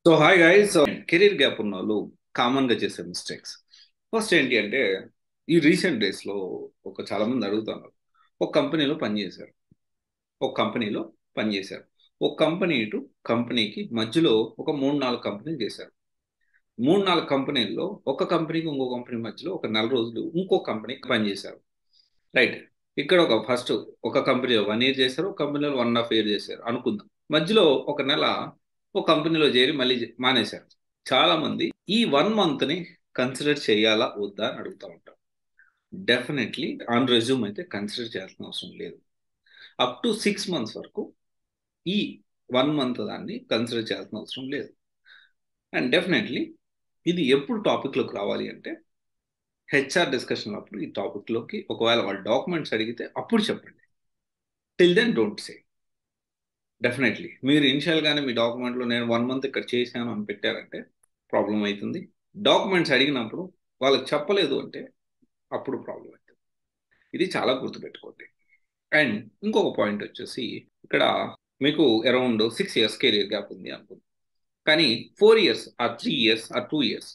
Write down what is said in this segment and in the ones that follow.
so hi guys career gap ఉన్న వాళ్ళు common గా చేసే మిస్టేక్స్ ఫస్ట్ ఏంటి అంటే ఈ రీసెంట్ డేస్ లో ఒక చాలా మంది అడుగుతున్నారు ఒక కంపెనీలో పనిచేశారు ఒక కంపెనీలో పనిచేశారు ఒక కంపెనీ టు కంపెనీకి మధ్యలో ఒక మూడు నాలుగు కంపెనీలు చేశారు మూడు నాలుగు కంపెనీల్లో ఒక కంపెనీకి ఇంకో కంపెనీ మధ్యలో ఒక నెల రోజులు ఇంకో కంపెనీకి పనిచేశారు రైట్ ఇక్కడ ఒక ఫస్ట్ ఒక కంపెనీలో వన్ ఇయర్ చేశారు ఒక కంపెనీలో వన్ హాఫ్ ఇయర్ చేశారు అనుకుందాం మధ్యలో ఒక నెల ఒక కంపెనీలో చేరి మళ్ళీ మానేశారు చాలా మంది ఈ వన్ మంత్ ని కన్సిడర్ చేయాలా వద్దా అని అడుగుతూ ఉంటారు డెఫినెట్లీ ఆన్ రెజ్యూమ్ అయితే కన్సిడర్ చేయాల్సిన అవసరం లేదు అప్ టు సిక్స్ మంత్స్ వరకు ఈ వన్ మంత్ దాన్ని కన్సిడర్ చేయాల్సిన అవసరం లేదు అండ్ డెఫినెట్లీ ఇది ఎప్పుడు టాపిక్లోకి రావాలి అంటే హెచ్ఆర్ డిస్కషన్ అప్పుడు ఈ టాపిక్లోకి ఒకవేళ వాళ్ళ డాక్యుమెంట్స్ అడిగితే అప్పుడు చెప్పండి till then don't say definitely మీరు ఇనిషియల్గానే మీ డాక్యుమెంట్లో నేను వన్ మంత్ ఇక్కడ చేశాను అని పెట్టారంటే ప్రాబ్లం అవుతుంది డాక్యుమెంట్స్ అడిగినప్పుడు వాళ్ళకి చెప్పలేదు అంటే అప్పుడు ప్రాబ్లం అవుతుంది ఇది చాలా గుర్తుపెట్టుకోండి అండ్ ఇంకొక పాయింట్ వచ్చేసి ఇక్కడ మీకు around six years career gap ఉంది అనుకుంది కానీ four years or three years or two years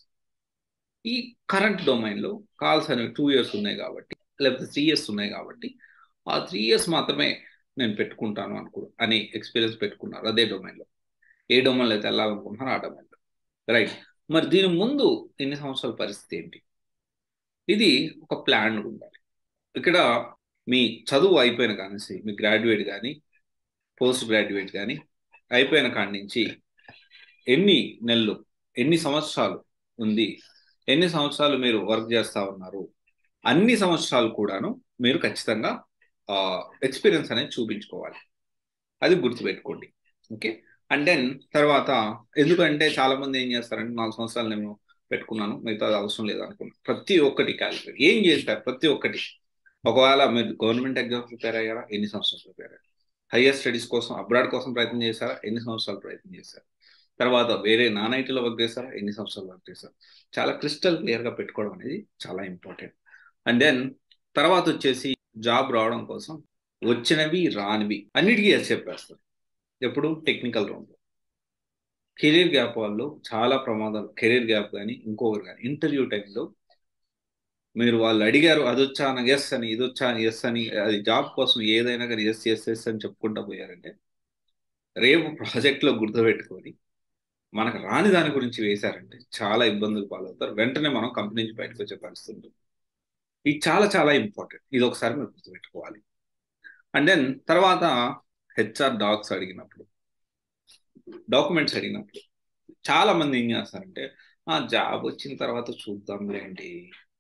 ఈ కరెంట్ డొమైన్లో కాల్స్ అనేవి టూ ఇయర్స్ ఉన్నాయి కాబట్టి లేకపోతే త్రీ ఇయర్స్ ఉన్నాయి కాబట్టి ఆ త్రీ ఇయర్స్ మాత్రమే నేను పెట్టుకుంటాను అనుకో అని ఎక్స్పీరియన్స్ పెట్టుకున్నారు అదే డొమైన్లో ఏ డొమైన్లో అయితే వెళ్ళాలనుకుంటున్నారో ఆ డొమైన్లో రైట్ మరి దీని ముందు ఎన్ని సంవత్సరాల పరిస్థితి ఏంటి ఇది ఒక ప్లాన్ ఉండాలి ఇక్కడ మీ చదువు అయిపోయిన కానీ మీ గ్రాడ్యుయేట్ కానీ పోస్ట్ గ్రాడ్యుయేట్ కానీ అయిపోయిన కాడి నుంచి ఎన్ని నెలలు ఎన్ని సంవత్సరాలు ఉంది ఎన్ని సంవత్సరాలు మీరు వర్క్ చేస్తూ ఉన్నారు అన్ని సంవత్సరాలు కూడాను మీరు ఖచ్చితంగా ఎక్స్పీరియన్స్ అనేది చూపించుకోవాలి అది గుర్తుపెట్టుకోండి ఓకే అండ్ దెన్ తర్వాత ఎందుకంటే చాలా మంది ఏం చేస్తారంటే నాలుగు సంవత్సరాలు నేను పెట్టుకున్నాను మిగతా అవసరం లేదు అనుకున్నాను ప్రతి ఒక్కటి క్యాలిక్యులేట్ ఏం చేస్తారు ప్రతి ఒక్కటి ఒకవేళ మీరు గవర్నమెంట్ ఎగ్జామ్ ప్రిపేర్ అయ్యారా ఎన్ని సంవత్సరాలు ప్రిపేర్ అయ్యారు హయ్యర్ స్టడీస్ కోసం అబ్రాడ్ కోసం ప్రయత్నం చేశారా ఎన్ని సంవత్సరాలు ప్రయత్నం చేశారు తర్వాత వేరే నాన్ ఐటీలో వర్క్ చేశారా ఎన్ని సంవత్సరాలు వర్క్ చేశారు చాలా క్రిస్టల్ క్లియర్గా పెట్టుకోవడం అనేది చాలా ఇంపార్టెంట్ అండ్ దెన్ తర్వాత వచ్చేసి జాబ్ రావడం కోసం వచ్చినవి రానివి అన్నిటికీ ఎస్ చెప్పేస్తారు ఎప్పుడు టెక్నికల్ రౌండ్లో కెరీర్ గ్యాప్ వాళ్ళు చాలా ప్రమాదాలు కెరీర్ గ్యాప్ కానీ ఇంకొకరు కానీ ఇంటర్వ్యూ టైంలో మీరు వాళ్ళు అడిగారు అది వచ్చా నాకు ఎస్ అని ఇది వచ్చా ఎస్ అని అది జాబ్ కోసం ఏదైనా కానీ ఎస్ ఎస్ ఎస్ అని చెప్పుకుంటా పోయారంటే రేపు ప్రాజెక్ట్లో గుర్తుపెట్టుకొని మనకు రాని దాని గురించి వేశారంటే చాలా ఇబ్బందులు పాలవుతారు వెంటనే మనం కంపెనీ నుంచి బయటకు వచ్చే పరిస్థితి ఉంటుంది ఇది చాలా చాలా ఇంపార్టెంట్ ఇది ఒకసారి మీరు గుర్తుపెట్టుకోవాలి అండ్ దెన్ తర్వాత హెచ్ఆర్ డాక్స్ అడిగినప్పుడు డాక్యుమెంట్స్ అడిగినప్పుడు చాలా మంది ఏం చేస్తారంటే ఆ జాబ్ వచ్చిన తర్వాత చూద్దాంలేండి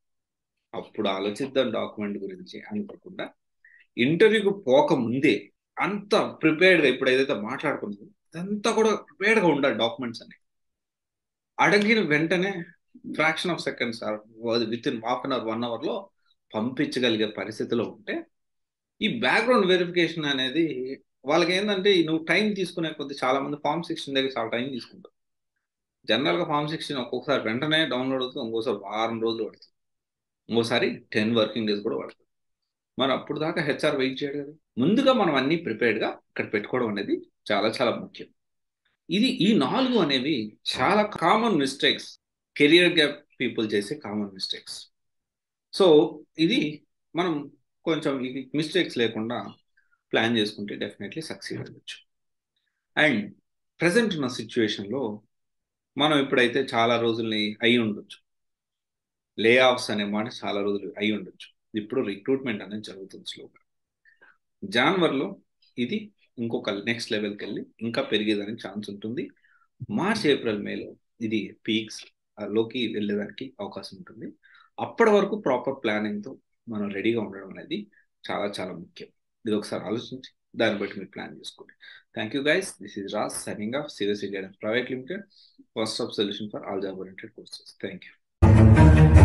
అప్పుడు ఆలోచిద్దాం డాక్యుమెంట్ గురించి అనుకోకుండా ఇంటర్వ్యూకి పోకముందే అంత ప్రిపేర్డ్గా ఇప్పుడు ఏదైతే మాట్లాడుకున్నామో అదంతా కూడా ప్రిపేర్డ్గా ఉండాలి డాక్యుమెంట్స్ అని అడిగిన వెంటనే fraction of seconds within half an hour one అవర్లో పంపించగలిగే పరిస్థితిలో ఉంటే ఈ బ్యాక్గ్రౌండ్ వెరిఫికేషన్ అనేది వాళ్ళకి ఏంటంటే నువ్వు టైం తీసుకునే కొద్ది చాలా మంది ఫామ్ సిక్స్టీన్ దగ్గర చాలా టైం తీసుకుంటారు జనరల్గా ఫామ్ సిక్స్టీన్ ఒక్కొక్కసారి వెంటనే డౌన్లోడ్ అవుతుంది ఇంకోసారి వారం రోజులు పడుతుంది ఇంకోసారి టెన్ వర్కింగ్ డేస్ కూడా పడుతుంది మరి అప్పుడు దాకా హెచ్ఆర్ వెయిట్ చేయడు కదా ముందుగా మనం అన్ని ప్రిపేర్డ్గా ఇక్కడ పెట్టుకోవడం అనేది చాలా చాలా ముఖ్యం ఇది ఈ నాలుగు అనేవి చాలా common mistakes career gap people చేసే కామన్ మిస్టేక్స్ సో ఇది మనం కొంచెం ఇది మిస్టేక్స్ లేకుండా ప్లాన్ చేసుకుంటే డెఫినెట్లీ సక్సీడ్ అవ్వచ్చు అండ్ ప్రజెంట్ ఉన్న సిచ్యువేషన్లో మనం ఇప్పుడైతే చాలా రోజుల్ని అయి ఉండొచ్చు లే ఆఫ్స్ అనే మాట చాలా రోజులు అయి ఉండొచ్చు ఇప్పుడు రిక్రూట్మెంట్ అనేది జరుగుతుంది స్లోగా జాన్వర్లో ఇది ఇంకొక నెక్స్ట్ లెవెల్కి వెళ్ళి ఇంకా పెరిగేదానికి ఛాన్స్ ఉంటుంది మార్చ్ ఏప్రిల్ మేలో ఇది పీక్స్ లోకి వెళ్ళేదానికి అవకాశం ఉంటుంది అప్పటి వరకు ప్రాపర్ ప్లానింగ్తో మనం రెడీగా ఉండడం అనేది చాలా చాలా ముఖ్యం ఇది ఒకసారి ఆలోచించి దాన్ని బట్టి మీరు ప్లాన్ చేసుకోండి thank you guys this is Ras signing off serious India private limited first of solution for all job oriented courses thank you